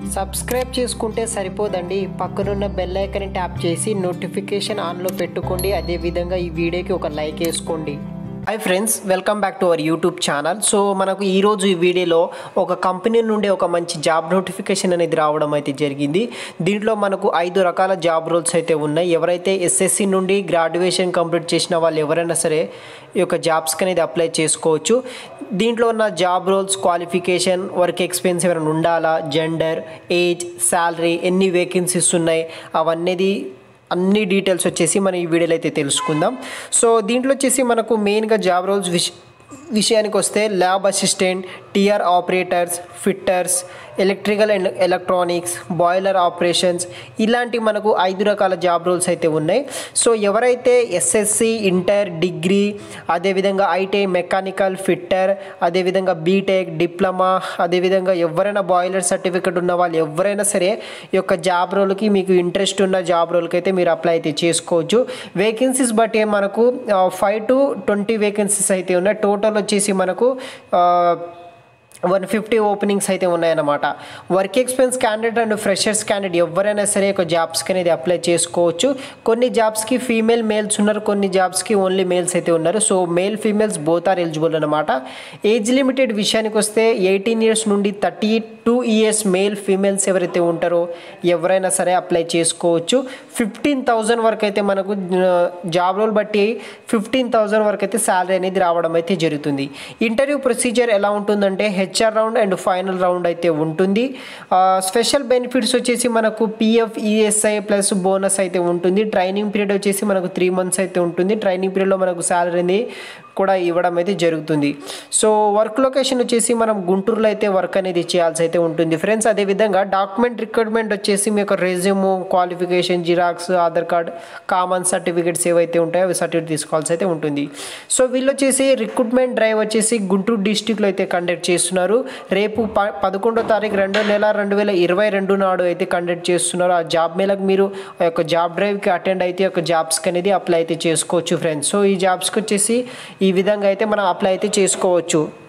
subscribe చేసుకుంటే సరిపోదండి పక్కనున్న బెల్ ఐకన్ ట్యాప్ చేసి నోటిఫికేషన్ ఆన్లో పెట్టుకోండి అదేవిధంగా ఈ వీడియోకి ఒక లైక్ వేసుకోండి hi friends welcome back to our YouTube channel so మనకు ఈరోజు ఈ వీడియోలో ఒక కంపెనీ నుండి ఒక మంచి జాబ్ నోటిఫికేషన్ అనేది రావడం అయితే జరిగింది దీంట్లో మనకు ఐదు రకాల జాబ్ రోల్స్ అయితే ఉన్నాయి ఎవరైతే ఎస్ఎస్సి నుండి గ్రాడ్యుయేషన్ కంప్లీట్ చేసిన వాళ్ళు ఎవరైనా సరే ఈ యొక్క జాబ్స్కి అనేది అప్లై చేసుకోవచ్చు దీంట్లో ఉన్న job roles qualification work experience ఎవరైనా ఉండాలా జెండర్ ఏజ్ శాలరీ ఎన్ని వేకెన్సీస్ ఉన్నాయి అవన్నీ అన్ని డీటెయిల్స్ వచ్చేసి మనం ఈ వీడియోలో అయితే తెలుసుకుందాం సో దీంట్లో వచ్చేసి మనకు మెయిన్గా జాబ్ రోల్స్ విష విషయానికి వస్తే lab assistant TR operators fitters electrical and electronics boiler operations ఇలాంటి మనకు ఐదు రకాల జాబ్ రోల్స్ అయితే ఉన్నాయి సో ఎవరైతే ఎస్ఎస్సి ఇంటర్ డిగ్రీ అదేవిధంగా ఐటీ మెకానికల్ ఫిట్టర్ అదేవిధంగా బీటెక్ డిప్లొమా అదేవిధంగా ఎవరైనా బాయిలర్ సర్టిఫికెట్ ఉన్న వాళ్ళు ఎవరైనా సరే ఈ యొక్క జాబ్ రోల్కి మీకు ఇంట్రెస్ట్ ఉన్న జాబ్ రోల్కి అయితే మీరు అప్లై అయితే చేసుకోవచ్చు వేకెన్సీస్ బట్టి మనకు ఫైవ్ టు ట్వంటీ వేకెన్సీస్ అయితే ఉన్నాయి టోటల్ వచ్చేసి మనకు వన్ ఫిఫ్టీ ఓపెనింగ్స్ అయితే ఉన్నాయన్నమాట work experience candidate and freshers candidate ఎవరైనా సరే ఒక జాబ్స్కి అనేది అప్లై చేసుకోవచ్చు కొన్ని జాబ్స్కి ఫీమేల్ మేల్స్ ఉన్నారు కొన్ని జాబ్స్కి ఓన్లీ మేల్స్ అయితే ఉన్నారు so male females both are eligible అనమాట ఏజ్ లిమిటెడ్ విషయానికి వస్తే ఎయిటీన్ ఇయర్స్ నుండి thirty two years male females ఎవరైతే ఉంటారో ఎవరైనా సరే అప్లై చేసుకోవచ్చు ఫిఫ్టీన్ థౌజండ్ వరకు అయితే మనకు జాబ్ రోల్ బట్టి ఫిఫ్టీన్ థౌజండ్ వరకు అయితే శాలరీ అనేది రావడం అయితే జరుగుతుంది ఇంటర్వ్యూ ప్రొసీజర్ ఎలా ఉంటుందంటే HR round and final round అయితే ఉంటుంది స్పెషల్ బెనిఫిట్స్ వచ్చేసి మనకు పిఎఫ్ ఈఎస్ఐ ప్లస్ బోనస్ అయితే ఉంటుంది ట్రైనింగ్ పీరియడ్ వచ్చేసి మనకు త్రీ మంత్స్ అయితే ఉంటుంది ట్రైనింగ్ పీరియడ్లో మనకు శాలరీ అనేది కూడా ఇవ్వడం అయితే జరుగుతుంది సో వర్క్ లొకేషన్ వచ్చేసి మనం గుంటూరులో అయితే వర్క్ అనేది చేయాల్సి అయితే ఉంటుంది ఫ్రెండ్స్ అదేవిధంగా డాక్యుమెంట్ రిక్వైర్మెంట్ వచ్చేసి మీ యొక్క resume qualification xerox Aadhaar card common certificates ఏవైతే ఉంటాయో అవి సర్టిఫికేట్ తీసుకోవాల్సి అయితే ఉంటుంది సో వీళ్ళు వచ్చేసి రిక్రూట్మెంట్ డ్రైవ్ వచ్చేసి గుంటూరు డిస్టిక్లో అయితే కండక్ట్ చేస్తున్నారు రేపు ప పదకొండో తారీఖు రెండో నెల రెండు వేల ఇరవై రెండు నాడు అయితే కండక్ట్ చేస్తున్నారు ఆ జాబ్ మేళకు మీరు ఆ యొక్క జాబ్ డ్రైవ్కి అటెండ్ అయితే ఒక జాబ్స్కి అనేది అప్లై అయితే చేసుకోవచ్చు ఫ్రెండ్స్ సో ఈ జాబ్స్కి వచ్చేసి ఈ విధంగా అయితే మనం అప్లై అయితే చేసుకోవచ్చు